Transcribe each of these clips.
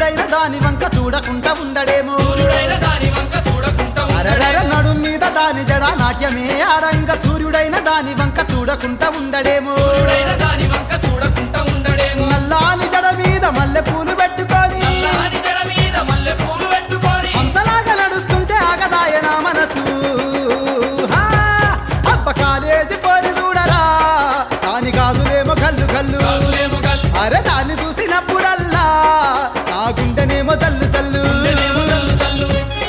సూర్యుడైన దాని వంక చూడకుండా ఉండడేమో సూర్యుడైన దాని వంక చూడకుండా అరరర నడు మీద దాని జడ నాట్యమే ఆడంగ సూర్యుడైన దాని వంక చూడకుండా ఉండడేమో సూర్యుడైన దాని వంక చూడకుండా ఉండడేమో నల్లాని జడ మీద మల్లె పూలు పెట్టుకొని నల్లాని జడ మీద మల్లె పూలు పెట్టుకొని హంసలాగా నడుస్తుంటే ఆగదాయన మనసు హా! అబ్బ కాలేజీ పోరి చూడరా దాని గాజులేమో కల్లు కల్లు గాజులేమో గల్ అరే దాన్ని చూసినప్పుడల్లా నా గుండెనేమో జల్లు జల్లు గుండెనేమో జల్లు జల్లు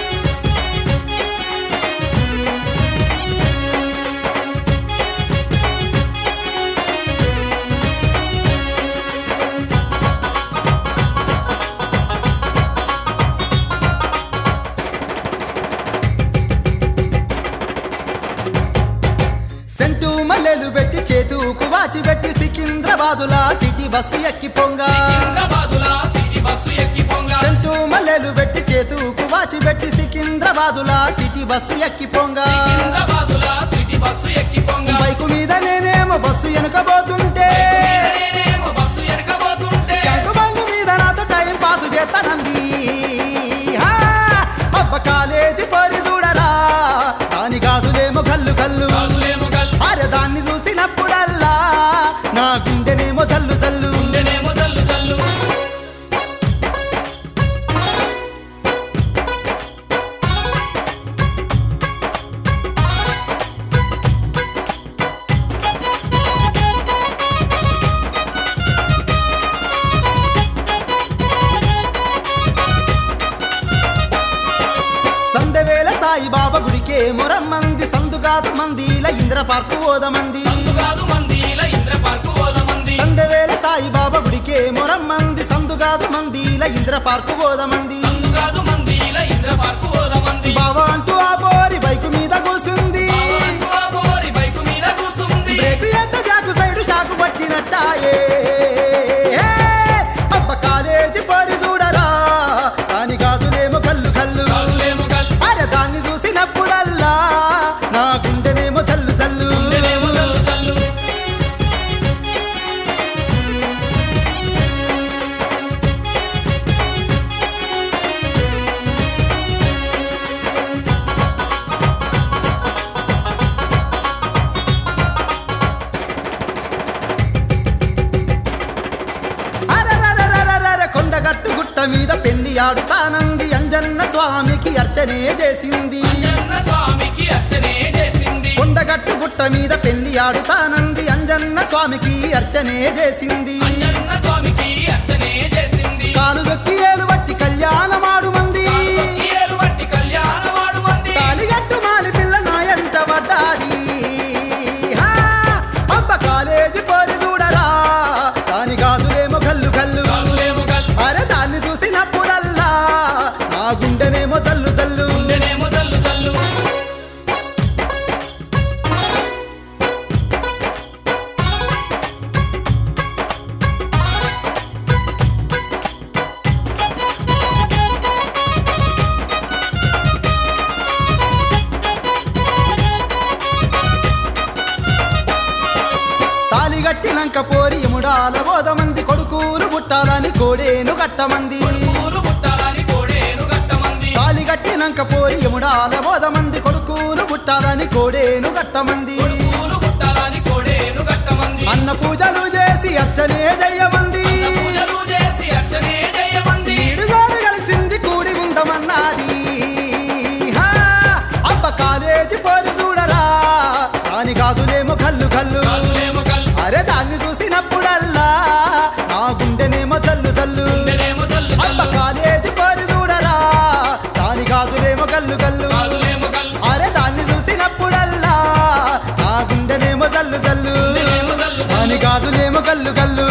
సెంటు మల్లెలు పెట్టి చేతుకు వాచి పెట్టి సికింద్రాబాదులా సిటీ బస్సు ఎక్కి పొంగ సికింద్రాబాదులా సిటీ బస్సు ఎక్కి పొంగ సెంటు మల్లెలు పెట్టి చేతుకు వాచి పెట్టి సికింద్రాబాదులా సిటీ బస్సు ఎక్కి పొంగ సికింద్రాబాదులా సిటీ బస్సు ఎక్కి పొంగ బైకు మీద నేనేమో బస్సు వెనుకబోతుంటే నేనేమో బస్సు ఎనకబోతుంటే ట్యాంకు బంగు మీద నాతో టైం పాసు చేస్తానంది హా! అబ్బ కాలేజీ పోరి చూడరా దాని గాజులేమో కల్లు కల్లు గాజులేమో గల్ అరే దాన్ని చూసినప్పుడల్లా నా గుండెనేమో జల్లు జల్లు గుండెనేమో జల్లు జల్లు సందవేల సాయిబాబా గుడికే మొరమ్మంది సందుగాదు మందిల ఇంద్ర పార్కు ఓదమంది కాదు మందిల ఇంద్ర పార్కు ఓదమంది సందవేల సాయిబాబా గుడికే మొరమ్మంది సందుగాదు మందిల ఇంద్ర పార్కు ఓదమంది కాదు మందిల ఇంద్ర పార్కు ఓదమంది బావా అంటూ ఆ పోరి బైకు మీద కూసుంది బావా పోరి బైకు మీద కూసుంది బ్రేక్ ఎత్త బ్యాక్ సైడ్ షాకు పట్టినట్టాయే అబ్బ కాలేజీ పోరి చూడరా దాని గాజులేమో కల్లు కల్లు గాజులేమో గల్ అరే దాన్ని చూసినప్పుడల్లా నా గుండెనేమో చల్లు చల్లు గుండెనేమో జల్లు జల్లు అరరరరరరర కొండగట్టు గుట్ట మీద పెళ్లి ఆడుతానంది అంజన్న స్వామికి అర్చనే చేసింది అంజన్న స్వామికి అర్చనే చేసింది కొండగట్టు గుట్ట మీద పెళ్లి ఆడుతానంది అంజన్న స్వామికి అర్చనే చేసింది అంజన్న స్వామికి అర్చనే చేసింది కాలు దొక్కి ఏలు బట్టి కళ్యాణమాడు మంది ఏలు బట్టి కళ్యాణమాడు మంది తాలిగట్టు మాలి పిల్ల నాయంట పడ్డాది హా! అబ్బ కాలేజీ పోరి చూడరా దాని గాజులేమో కల్లు కల్లు గాజులేమో గల్ అరే దాన్ని చూసినప్పుడల్లా నా గుండెనేమో జల్లు జల్లు గుండెనేమో జల్లు జల్లు తాలిగట్టినంక పోరి ఎముడాల బోధమంది కొడుకులు పుట్టాలని కోడేను గట్టమంది పూలు పుట్టాలని కోడేను గట్టమంది తాలిగట్టినంక పోరి ఎముడాల బోధమంది కొడుకులు పుట్టాలని కోడేను గట్టమంది పూలు పుట్టాలని కోడేను గట్టమంది అన్న పూజలు చేసి అర్చనే జయమంది పూజలు చేసి అర్చనే జయమంది ఈడుగోడు కలిసింది కూడి ఉందమన్నది హా! అబ్బ కాలేజీ పోరి చూడరా దాని గాజులేమో కల్లు కల్లు గాజులేమో గల్ అరే దాన్ని చూసినప్పుడల్లా నా గుండెనేమో జల్లు జల్లు గుండెనేమో జల్లు అబ్బ జల్లు కాలేజీ పోరి చూడరా దాని గాజులేమో కల్లు కల్లు గాజులేమో గల్ అరే దాన్ని చూసినప్పుడల్లా నా గుండెనేమో జల్లు జల్లు గుండెనేమో జల్లు జల్లు దాని గాజులేమో కల్లు కల్లు